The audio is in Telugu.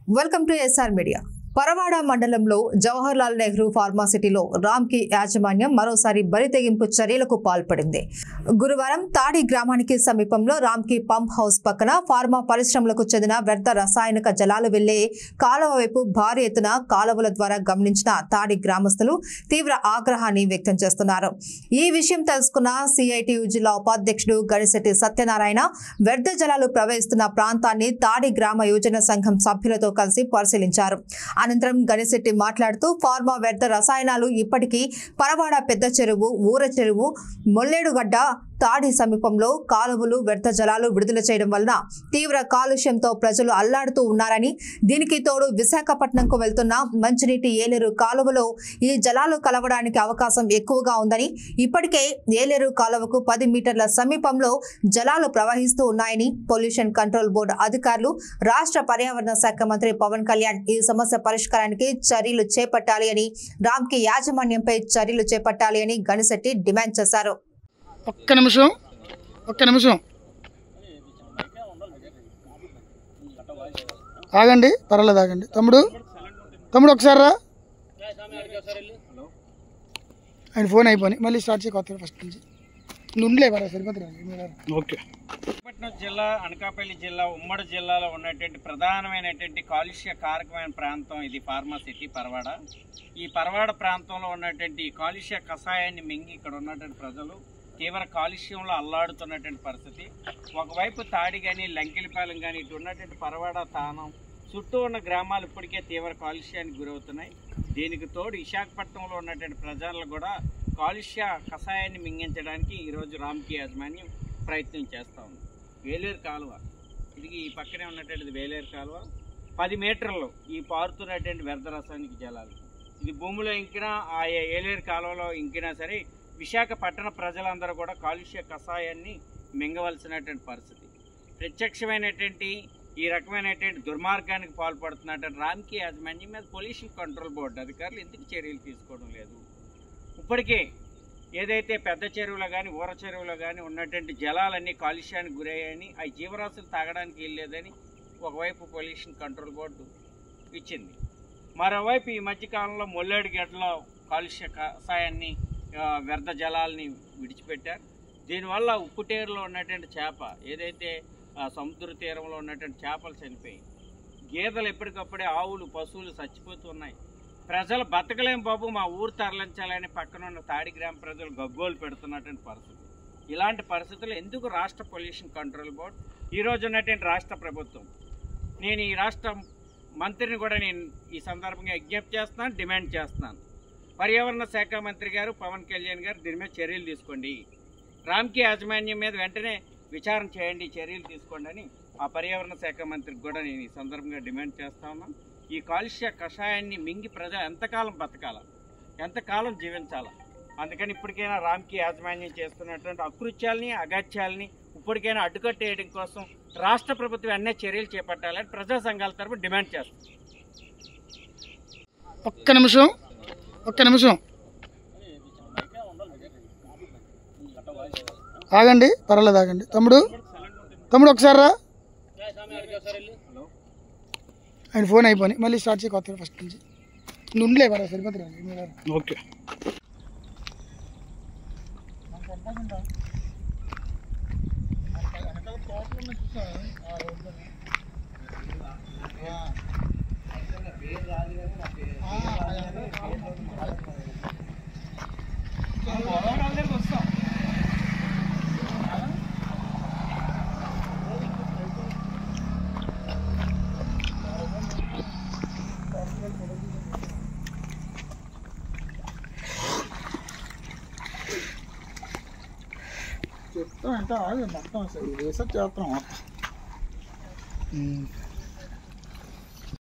welcome to SR media Paravada మండలంలో జవహర్లాల్ నెహ్రూ ఫార్మాసిటీలో రామ్కి యాజమాన్యం మరోసారి బరి తెగింపు చర్యలకు పాల్పడింది గురువారం తాడి గ్రామానికి సమీపంలో రామ్కి పంప్ హౌస్ పక్కన ఫార్మా పరిశ్రమలకు చెందిన వ్యర్థ రసాయనిక జలాలు వెళ్లే కాలువ వైపు భారీ ఎత్తున కాలువల ద్వారా గమనించిన తాడి గ్రామస్తులు తీవ్ర ఆగ్రహాన్ని వ్యక్తం చేస్తున్నారు ఈ విషయం తెలుసుకున్న సిఐటియు జిల్లా ఉపాధ్యక్షుడు గడిశెట్టి సత్యనారాయణ వ్యర్థ జలాలు ప్రవహిస్తున్న ప్రాంతాన్ని తాడి గ్రామ యోజన సంఘం సభ్యులతో కలిసి పరిశీలించారు అనంతరం గణిశెట్టి మాట్లాడుతూ ఫార్మా వ్యర్థ రసాయనాలు ఇప్పటికీ పరవాడ పెద్ద చెరువు ఊర చెరువు మొల్లేడుగడ్డ తాడి సమీపంలో కాలువలు వ్యర్థ జలాలు విడుదల చేయడం వలన తీవ్ర కాలుష్యంతో ప్రజలు అల్లాడుతూ ఉన్నారని దీనికి తోడు విశాఖపట్నంకు వెళ్తున్న మంచినీటి ఏలేరు కాలువలో ఈ జలాలు కలవడానికి అవకాశం ఎక్కువగా ఉందని ఇప్పటికే ఏలేరు కాలువకు పది మీటర్ల సమీపంలో జలాలు ప్రవహిస్తూ ఉన్నాయని పొల్యూషన్ కంట్రోల్ బోర్డు అధికారులు రాష్ట్ర పర్యావరణ శాఖ మంత్రి పవన్ కళ్యాణ్ ఈ సమస్య పరిష్కారానికి చర్యలు చేపట్టాలి అని రామ్కి యాజమాన్యంపై చర్యలు చేపట్టాలి అని గణిశెట్టి డిమాండ్ చేశారు ఒక్క నిమిషం ఒక్క నిమిషం ఆగండి పర్వాలేదు ఆగండి తమ్ముడు తమ్ముడు ఒకసారి రా ఆయన ఫోన్ అయిపోయి మళ్ళీ స్టార్ట్ చేయి కొత్త ఫస్ట్ నుంచి నువ్వు ఉండలే కదా సరిపోతుంది ఓకే విశాఖపట్నం జిల్లా అనకాపల్లి జిల్లా ఉమ్మడి జిల్లాలో ఉన్నటువంటి ప్రధానమైనటువంటి కాలుష్య కారకమైన ప్రాంతం ఇది ఫార్మా సిటీ పరవాడ ఈ పరవాడ ప్రాంతంలో ఉన్నటువంటి ఈ కాలుష్య కషాయాన్ని మింగి ఇక్కడ ఉన్నటువంటి ప్రజలు తీవ్ర కాలుష్యంలో అల్లాడుతున్నటువంటి పరిస్థితి ఒకవైపు తాడి కానీ లంకిలిపాలెం కానీ ఇటు ఉన్నటువంటి పరవాడ తానం చుట్టూ ఉన్న గ్రామాలు ఇప్పటికే తీవ్ర కాలుష్యానికి గురవుతున్నాయి దీనికి తోడు విశాఖపట్నంలో ఉన్నటువంటి ప్రజలు కూడా కాలుష్య కషాయాన్ని మింగించడానికి ఈరోజు రామ్కి యాజమాన్యం ప్రయత్నం చేస్తూ ఉంది వేలేరు కాలువ ఇది ఈ పక్కనే ఉన్నటువంటిది వేలేరు కాలువ పది మీటర్లు ఈ పారుతున్నటువంటి వ్యర్థ రసాయనిక జలాలు ఇది భూమిలో ఇంకినా ఆ ఏలేరు కాలువలో ఇంకినా సరే విశాఖపట్టణ ప్రజలందరూ కూడా కాలుష్య కషాయాన్ని మింగవలసినటువంటి పరిస్థితి ప్రత్యక్షమైనటువంటి ఈ రకమైనటువంటి దుర్మార్గానికి పాల్పడుతున్నటువంటి రామ్కి యాజమాన్యం మీద పొల్యూషన్ కంట్రోల్ బోర్డు అధికారులు ఎందుకు చర్యలు తీసుకోవడం లేదు ఇప్పటికే ఏదైతే పెద్ద చెరువులో కానీ ఊర చెరువులో కానీ ఉన్నటువంటి జలాలన్నీ కాలుష్యానికి గురయ్యాయని అవి జీవరాశులు తాగడానికి వెళ్ళలేదని ఒకవైపు పొల్యూషన్ కంట్రోల్ బోర్డు ఇచ్చింది మరోవైపు ఈ మధ్యకాలంలో మొల్లేడు గడ్డలో కాలుష్య కషాయాన్ని ఆ, వ్యర్థ జలాల్ని విడిచిపెట్టారు దీనివల్ల ఉప్పుటేరులో ఉన్నటువంటి చేప ఏదైతే ఆ, సముద్ర తీరంలో ఉన్నటువంటి చేపలు చనిపోయి గేదెలు ఎప్పటికప్పుడే ఆవులు పశువులు చచ్చిపోతున్నాయి ప్రజలు బతకలేం బాబు మా ఊరు తరలించాలని పక్కన ఉన్న తాడి గ్రామ ప్రజలు గగ్గోలు పెడుతున్నటువంటి పరిస్థితి ఇలాంటి పరిస్థితులు ఎందుకు రాష్ట్ర పొల్యూషన్ కంట్రోల్ బోర్డ్ ఈరోజు ఉన్నటువంటి రాష్ట్ర ప్రభుత్వం నేను ఈ రాష్ట్ర మంత్రిని కూడా నేను ఈ సందర్భంగా విజ్ఞప్తి చేస్తున్నాను డిమాండ్ చేస్తున్నాను పర్యావరణ శాఖ మంత్రి గారు పవన్ కళ్యాణ్ గారు దీని మీద చర్యలు తీసుకోండి రామ్కి యాజమాన్యం మీద వెంటనే విచారణ చేయండి చర్యలు తీసుకోండి అని ఆ పర్యావరణ శాఖ మంత్రికి కూడా నేను ఈ సందర్భంగా డిమాండ్ చేస్తా ఉన్నాను ఈ కాలుష్య కషాయాన్ని మింగి ప్రజలు ఎంతకాలం బతకాల ఎంతకాలం జీవించాల అందుకని ఇప్పటికైనా రామ్కి యాజమాన్యం చేస్తున్నటువంటి అకృత్యాలని అగాత్యాలని ఇప్పటికైనా అడ్డుకట్టేయడం కోసం రాష్ట్ర ప్రభుత్వం అన్నీ చర్యలు చేపట్టాలని ప్రజా సంఘాల తరఫున డిమాండ్ చేస్తుంది ఒక్క నిమిషం ఒక్క నిమిషం ఆగండి పర్వాలేదు ఆగండి తమ్ముడు తమ్ముడు ఒకసారి రా ఆయన ఫోన్ అయిపోయి మళ్ళీ స్టార్ట్ చేయి కొత్త ఫస్ట్ నుంచి నువ్వు ఉండలే కదా సరిపోతుంది ఓకే చెప్తాం అంటే ఆగు మొత్తం అసలు రీసెర్చ్ చేస్తాం మొత్తం